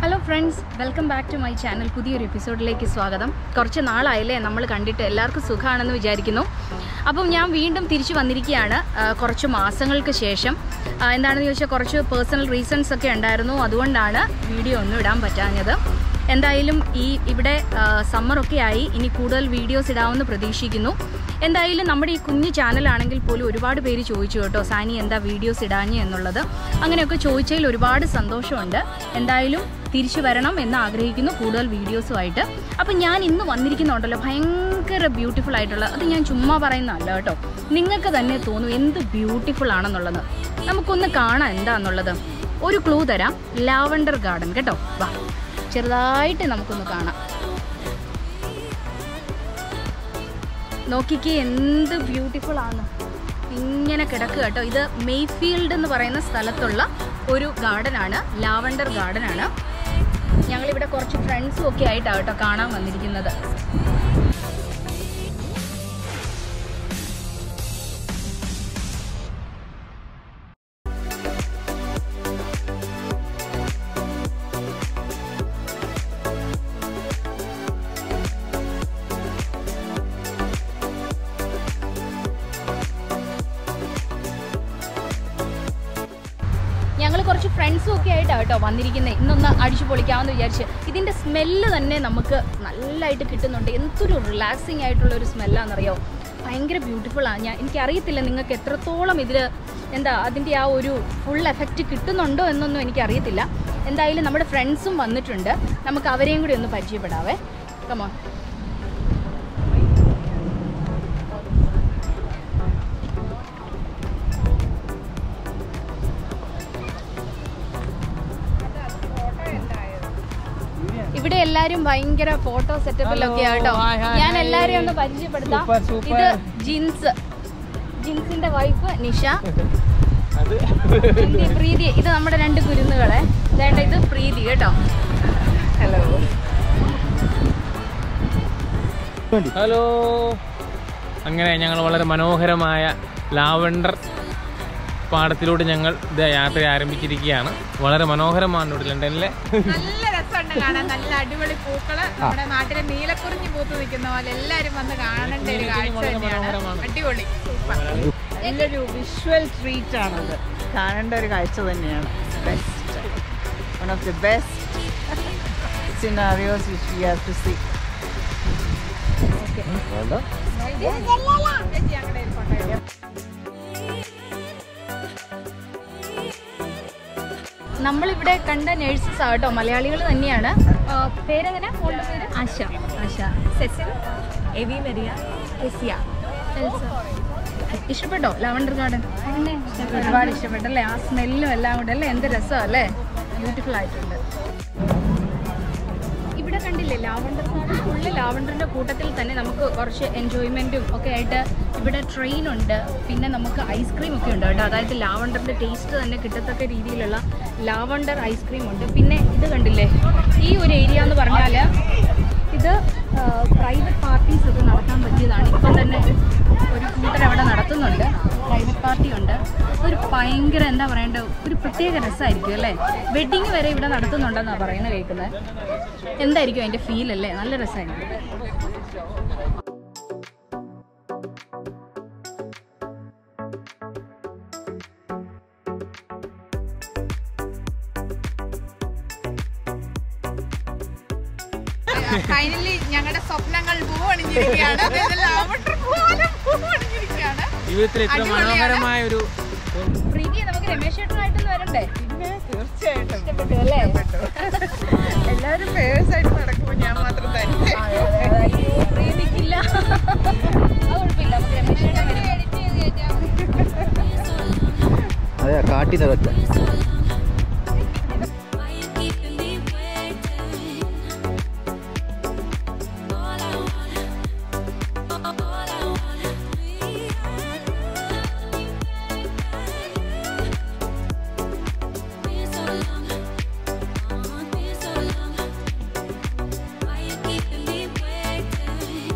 Hello friends welcome back to my channel പുതിയൊരു എപ്പിസോഡിലേക്ക് സ്വാഗതം കുറച്ച് നാളായില്ലേ നമ്മൾ കണ്ടിട്ട് എല്ലാവർക്കും സുഖമാണെന്ന് വിചാരിക്കുന്നു അപ്പം ഞാൻ വീണ്ടും തിരിച്ചു വന്നിരിക്കുകയാണ് ആ, കുറച്ച് മാസങ്ങൾക്ക് ശേഷം ആ, എന്താണെന്ന് ചോദിച്ചാൽ കുറച്ച് പേഴ്സണൽ റീസൺസ് ഒക്കെ ഉണ്ടായിരുന്നു അതുകൊണ്ടാണ് വീഡിയോ ഒന്നും ഇടാൻ പറ്റാഞ്ഞത് എന്തായാലും ഈ ഇവിടെ സമ്മറൊക്കെ ആയി ഇനി കൂടുതൽ വീഡിയോസ് ഇടാമെന്ന് പ്രതീക്ഷിക്കുന്നു എന്തായാലും നമ്മുടെ ഈ കുഞ്ഞു ചാനലാണെങ്കിൽ പോലും ഒരുപാട് പേര് ചോദിച്ചു കേട്ടോ സാനി എന്താ വീഡിയോസ് ഇടാഞ്ഞ് എന്നുള്ളത് അങ്ങനെയൊക്കെ ചോദിച്ചതിൽ ഒരുപാട് സന്തോഷമുണ്ട് എന്തായാലും തിരിച്ചു വരണം എന്ന് ആഗ്രഹിക്കുന്നു കൂടുതൽ വീഡിയോസുമായിട്ട് അപ്പം ഞാൻ ഇന്ന് വന്നിരിക്കുന്നുണ്ടല്ലോ ഭയങ്കര ബ്യൂട്ടിഫുൾ ആയിട്ടുള്ള അത് ഞാൻ ചുമ്മാ പറയുന്നതല്ല കേട്ടോ നിങ്ങൾക്ക് തന്നെ തോന്നും എന്ത് ബ്യൂട്ടിഫുൾ ആണെന്നുള്ളത് നമുക്കൊന്ന് കാണാം എന്താന്നുള്ളത് ഒരു ക്ലൂ തരാം ലാവണ്ടർ ഗാർഡൻ കേട്ടോ വാ ചെറുതായിട്ട് നമുക്കൊന്ന് കാണാം നോക്കിക്കേ എന്ത് ബ്യൂട്ടിഫുൾ ആണ് ഇങ്ങനെ കിടക്കുക കേട്ടോ ഇത് മെയ്ഫീൽഡ് എന്ന് പറയുന്ന സ്ഥലത്തുള്ള ഒരു ഗാർഡൻ ആണ് ലാവണ്ടർ ഗാർഡൻ ആണ് ഞങ്ങളിവിടെ കുറച്ച് ഫ്രണ്ട്സും ഒക്കെ ആയിട്ടാണ് കേട്ടോ കാണാൻ വന്നിരിക്കുന്നത് ഞങ്ങൾ കുറച്ച് ഫ്രണ്ട്സും ഒക്കെ ആയിട്ടാണ് കേട്ടോ വന്നിരിക്കുന്നത് ഇന്നൊന്ന് അടിച്ചു പൊളിക്കാമെന്ന് വിചാരിച്ച് ഇതിൻ്റെ സ്മെല്ല് തന്നെ നമുക്ക് നല്ലതായിട്ട് കിട്ടുന്നുണ്ട് എന്തൊരു റിലാക്സിങ് ആയിട്ടുള്ള ഒരു സ്മെല്ലാണെന്നറിയോ ഭയങ്കര ബ്യൂട്ടിഫുൾ ആണ് ഞാൻ എനിക്കറിയത്തില്ല നിങ്ങൾക്ക് എത്രത്തോളം ഇതിൽ എന്താ അതിൻ്റെ ആ ഒരു ഫുൾ എഫക്റ്റ് കിട്ടുന്നുണ്ടോ എന്നൊന്നും എനിക്കറിയത്തില്ല എന്തായാലും നമ്മുടെ ഫ്രണ്ട്സും വന്നിട്ടുണ്ട് നമുക്ക് അവരെയും കൂടി ഒന്ന് പരിചയപ്പെടാവേ കമോൺ ഇവിടെ എല്ലാരും ഭയങ്കര ഫോട്ടോ സെറ്റപ്പിലൊക്കെ ആട്ടോ Hi, hi, ഞാൻ hi. എല്ലാരെയും ഒന്ന് പരിചയപ്പെടുത്താം Super, super. ഇത് ജിൻസ് ജിൻസിന്റെ വൈഫ് നിഷ അത് പ്രീതി പ്രീതി ഇത് നമ്മുടെ രണ്ട് കുരുന്നുകളെ വേണ്ട ഇത് പ്രീതി കേട്ടോ ഹലോ ഹലോ അങ്ങനെ ഞങ്ങൾ വളരെ മനോഹരമായ ലാവണ്ടർ പാടത്തിലൂടെ ഞങ്ങൾ ഇത് യാത്ര ആരംഭിച്ചിരിക്കുകയാണ് വളരെ മനോഹരമാണ് ഇവിടെ ലണ്ടനിലെ നല്ല രസമുണ്ട് കാണാൻ നല്ല അടിപൊളി പൂക്കള് നമ്മുടെ നാട്ടിലെ നീലക്കുറിഞ്ഞി പൂത്ത് നിൽക്കുന്ന പോലെ എല്ലാരും വന്ന് കാണേണ്ട ഒരു കാഴ്ച തന്നെയാണ് അടിപൊളി സൂപ്പർ നല്ലൊരു വിഷ്വൽ ട്രീറ്റ് ആണത് കാണേണ്ട ഒരു കാഴ്ച തന്നെയാണ് best one of the best scenarios which we have to see നമ്മളിവിടെ കണ്ട നേഴ്സസ് ആട്ടോ മലയാളികൾ തന്നെയാണ് ആ, പേരെങ്ങനെ മോളുടെ പേര് ആശ ആശ സെസിൽ എവി മെറിയ എസിയ എൽസ. ഇഷ്ടപ്പെട്ടോ ലാവണ്ടർ ഗാർഡൻ ഒരുപാട് ഇഷ്ടപ്പെട്ടല്ലേ ആ സ്മെല്ലും എല്ലാം കൂടെ അല്ലേ എന്ത് രസം അല്ലേ ബ്യൂട്ടിഫുൾ ആയിട്ടുണ്ട് ഇവിടെ കണ്ടില്ലേ ലാവണ്ടർ ഗാർഡൻ ഫുള്ള് ലാവണ്ടറിന്റെ കൂട്ടത്തിൽ തന്നെ നമുക്ക് കുറച്ച് എൻജോയ്മെന്റും ഒക്കെ ആയിട്ട് ഇവിടെ ട്രെയിൻ ഉണ്ട് പിന്നെ നമുക്ക് ഐസ്ക്രീം ഒക്കെ ഉണ്ട് കേട്ടോ അതായത് ലാവണ്ടറിന്റെ ടേസ്റ്റ് തന്നെ കിട്ടത്തക്ക രീതിയിലുള്ള ലാവണ്ടർ ഐസ്ക്രീം ഉണ്ട് പിന്നെ ഇത് കണ്ടില്ലേ ഈ ഒരു ഏരിയ എന്ന് പറഞ്ഞാൽ ഇത് പ്രൈവറ്റ് പാർട്ടീസ് ഒക്കെ നടത്താൻ പറ്റിയതാണ് ഇപ്പം തന്നെ ഒരു കൂട്ടർ അവിടെ നടത്തുന്നുണ്ട് പ്രൈവറ്റ് പാർട്ടി ഉണ്ട് ഒരു ഭയങ്കര എന്താ പറയണ്ട ഒരു പ്രത്യേക രസമായിരിക്കും അല്ലേ വെഡിങ് വരെ ഇവിടെ നടത്തുന്നുണ്ടെന്നാണ് പറയുന്നത് കേൾക്കുന്നത് എന്തായിരിക്കും അതിൻ്റെ ഫീൽ അല്ലേ നല്ല രസമായിരിക്കും ഫൈനലി ഞങ്ങളുടെ സ്വപ്നങ്ങൾ പൂവണിഞ്ഞിരിക്കുകയാണ് അതായത് ലാവണ്ടർ പോലെ പൂവണിഞ്ഞിരിക്കുകയാണ് ജീവിതത്തിൽ ഇത്ര അടിപൊളിയാണ്. മനോഹരമായ ഒരു പ്രീതി നമുക്ക് രമേശ് ചേട്ടനായിട്ടൊന്ന് വരണ്ടേ തീർച്ചയായിട്ടും ഇഷ്ടപ്പെട്ടു അല്ലേ എല്ലാവരും ഫേവേഴ്സ് ആയിട്ട് നടക്കുമ്പോൾ ഞാൻ മാത്രം തന്നെ അയ്യോ, പ്രീതിക്കില്ല അത് കുഴപ്പമില്ല നമുക്ക് രമേശ് ചേട്ടൻ വരും. അതെ കാട്ടിൽ നിന്ന് വെച്ച Why you keeping me waiting? All I want, all I want is Been so long, oh, been so long. Why you keeping me waiting?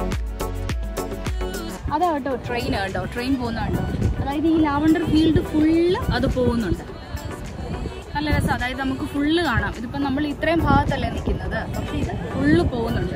അതാ കേട്ടോ ട്രെയിൻ കേട്ടോ ട്രെയിൻ പോകുന്ന കേട്ടോ അതായത് ഈ ലാവണ്ടർ ഫീൽഡ് ഫുള്ള് അത് പോകുന്നുണ്ട് നല്ല രസം അതായത് നമുക്ക് ഫുള്ള് കാണാം ഇതിപ്പോ നമ്മൾ ഇത്രയും ഭാഗത്തല്ലേ നിൽക്കുന്നത് പക്ഷെ ഇത് ഫുള്ള് പോകുന്നുണ്ട്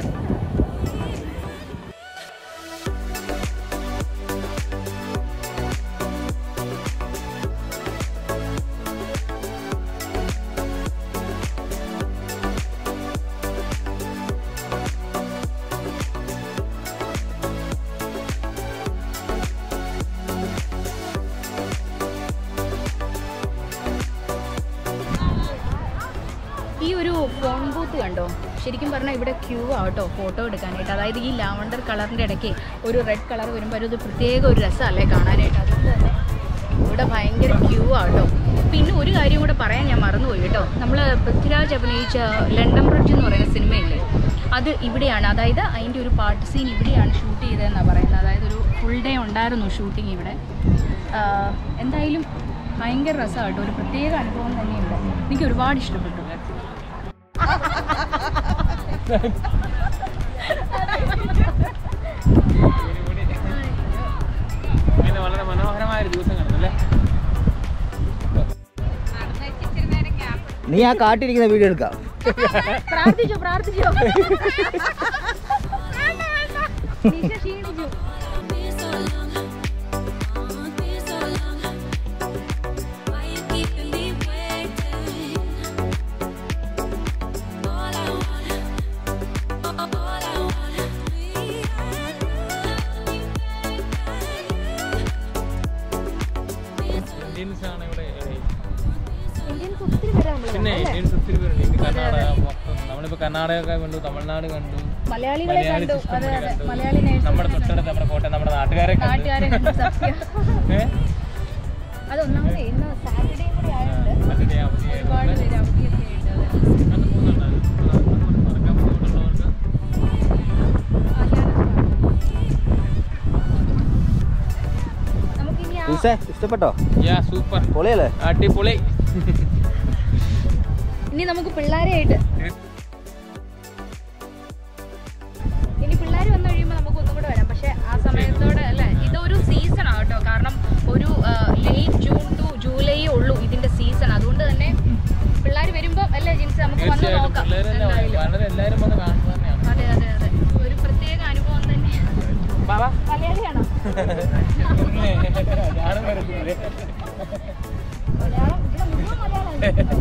ഈ ഒരു ഫോൺ ബൂത്ത് കണ്ടോ ശരിക്കും പറഞ്ഞാൽ ഇവിടെ ക്യൂ ആട്ടോ ഫോട്ടോ എടുക്കാനായിട്ട് അതായത് ഈ ലാവണ്ടർ കളറിൻ്റെ ഇടയ്ക്ക് ഒരു റെഡ് കളർ വരുമ്പോൾ ഒരു പ്രത്യേക ഒരു രസമല്ലേ കാണാനായിട്ട് അതുകൊണ്ട് തന്നെ ഇവിടെ ഭയങ്കര ക്യൂ ആട്ടോ പിന്നെ ഒരു കാര്യം കൂടെ പറയാൻ ഞാൻ മറന്നുപോയി കേട്ടോ നമ്മൾ പൃഥ്വിരാജ് അഭിനയിച്ച ലണ്ടൻ ബ്രിഡ്ജ് എന്ന് പറയുന്ന സിനിമയില്ലേ അത് ഇവിടെയാണ് അതായത് അതിൻ്റെ ഒരു പാട്ട് സീൻ ഇവിടെയാണ് ഷൂട്ട് ചെയ്തതെന്നാണ് പറയുന്നത് അതായത് ഒരു ഫുൾ ഡേ ഉണ്ടായിരുന്നു ഷൂട്ടിംഗ് ഇവിടെ ആ, എന്തായാലും ഭയങ്കര രസമാട്ടോ ഒരു പ്രത്യേക അനുഭവം തന്നെയുണ്ട് എനിക്ക് ഒരുപാട് ഇഷ്ടപ്പെട്ടു ഇങ്ങനെ വളരെ മനോഹരമായ ഒരു ദിവസം കാണുന്നു അല്ലേ നീ ആ കാട്ടിരിക്കുന്ന വീഡിയോ എടുക്കാം പ്രാർത്ഥിച്ചോ പ്രാർത്ഥിച്ചോ നിഷ ക്ഷീണിച്ചു Been so long, oh, been so long. Why you keeping me waiting? All I want, all I want, me Indians ആണ് ഇവിടെ ഏ, ഇന്ത്യൻസ് ഒത്തിരി പേരാ നമ്മള് പിന്നെ ഇന്ത്യൻസ് ഒത്തിരി പേരുണ്ട് ഇന്ത്യ കർണാടക മൊത്തം നമ്മളിപ്പോ കർണാടക കണ്ടു തമിഴ്നാട് കണ്ടു മലയാളികളെ മലയാളി കണ്ടു സിസ്റ്റം അതെ അതെ കണ്ടു മലയാളി നേഴ്സ് നമ്മുടെ തൊട്ടടുത്ത് നമ്മുടെ കോട്ടയം നമ്മുടെ നാട്ടുകാരെ കണ്ടു നാട്ടുകാരെ കണ്ടു സത്യം ഏ? അത് ഒന്നാമത് ഇന്ന് സാറ്റർഡേ കൂടി ആയതുകൊണ്ട് സാറ്റർഡേ അവധിയായതുകൊണ്ട് ഒരുപാട് പേര് അവധിയൊക്കെ ആയിട്ട് അതെ അത് പോകുന്നുണ്ട് അത് മറക്കാൻ ബുദ്ധിമുട്ടുള്ളവർക്ക് നമുക്കിനി ആ ഉൽസേ ഇഷ്ടപ്പെട്ടോ യാ സൂപ്പർ പൊളിയല്ലേ അടിപൊളി ഇനി നമുക്ക് പിള്ളേരെ ആയിട്ട് ഇനി പിള്ളേർ വന്നു കഴിയുമ്പോൾ നമുക്ക് ഒന്നും കൂടെ വരാം പക്ഷെ ആ സമയത്തോടെ അല്ലേ ഇതൊരു സീസൺ ആട്ടോ കാരണം ഒരു ലേറ്റ് ജൂൺ ടു ജൂലൈ ഉള്ളൂ ഇതിന്റെ സീസൺ അതുകൊണ്ട് തന്നെ പിള്ളേർ വരുമ്പോൾ അല്ലേ ജിൻസ് നമുക്ക് വന്ന് തീർച്ചയായിട്ടും നോക്കാം പിള്ളേരെല്ലാം എന്തായാലും വളരെ എല്ലാവരും വന്ന് കാണുന്നത് തന്നെയാണ് അതെ അതെ അതെ ഒരു പ്രത്യേക അനുഭവം തന്നെ ബാബാ മലയാളിയാണോ ഞാനും വരുന്നില്ലേ മലയാളം ഇവിടെ മുഴുവൻ മലയാളമാണ്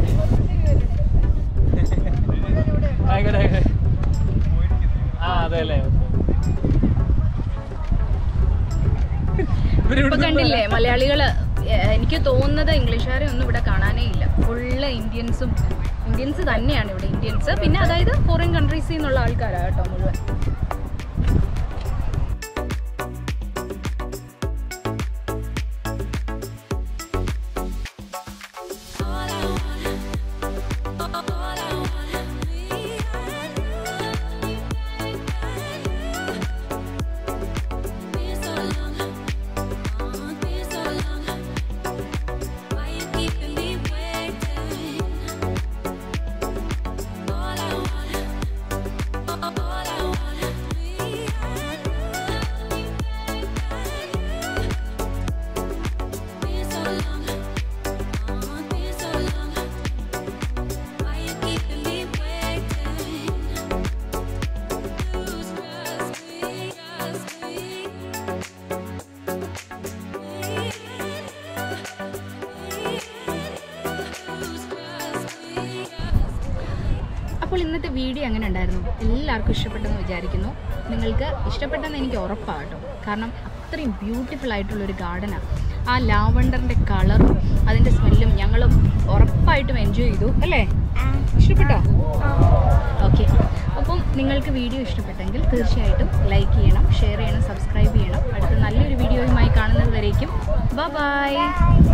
ആയിക്കോട്ടെ ആയിക്കോട്ടെ ആ അതെ അല്ലേ ഇപ്പൊ കണ്ടില്ലേ മലയാളികള് ഏഹ്, എനിക്ക് തോന്നുന്നത് ഇംഗ്ലീഷുകാരെ ഒന്നും ഇവിടെ കാണാനേ ഇല്ല ഫുള്ള് ഇന്ത്യൻസും ഇന്ത്യൻസ് തന്നെയാണ് ഇവിടെ ഇന്ത്യൻസ് പിന്നെ അതായത് ഫോറിൻ കൺട്രീസിൽ നിന്നുള്ള ആൾക്കാരാണ് കേട്ടോ മുഴുവൻ Why you keeping me waiting? Lose trust me, trust me. Lose trust me. അപ്പോൾ ഇന്നത്തെ വീഡിയോ എങ്ങനെ ഉണ്ടായിരുന്നു എല്ലാവർക്കും ഇഷ്ടപ്പെട്ടെന്ന് വിചാരിക്കുന്നു നിങ്ങൾക്ക് ഇഷ്ടപ്പെട്ടെന്ന് എനിക്ക് ഉറപ്പാണ് കേട്ടോ കാരണം അത്രയും ബ്യൂട്ടിഫുൾ ആയിട്ടുള്ള ഒരു ഗാർഡനാണ് ആ ലാവണ്ടറിൻ്റെ കളറും അതിൻ്റെ സ്മെല്ലും ഞങ്ങളും ഉറപ്പായിട്ടും എൻജോയ് ചെയ്തു അല്ലേ ഇഷ്ടപ്പെട്ടോ ഓക്കെ അപ്പം നിങ്ങൾക്ക് വീഡിയോ ഇഷ്ടപ്പെട്ടെങ്കിൽ തീർച്ചയായിട്ടും ലൈക്ക് ചെയ്യണം ഷെയർ ചെയ്യണം സബ്സ്ക്രൈബ് ചെയ്യണം അടുത്ത നല്ലൊരു വീഡിയോയുമായി കാണുന്നത് വരേക്കും ബൈ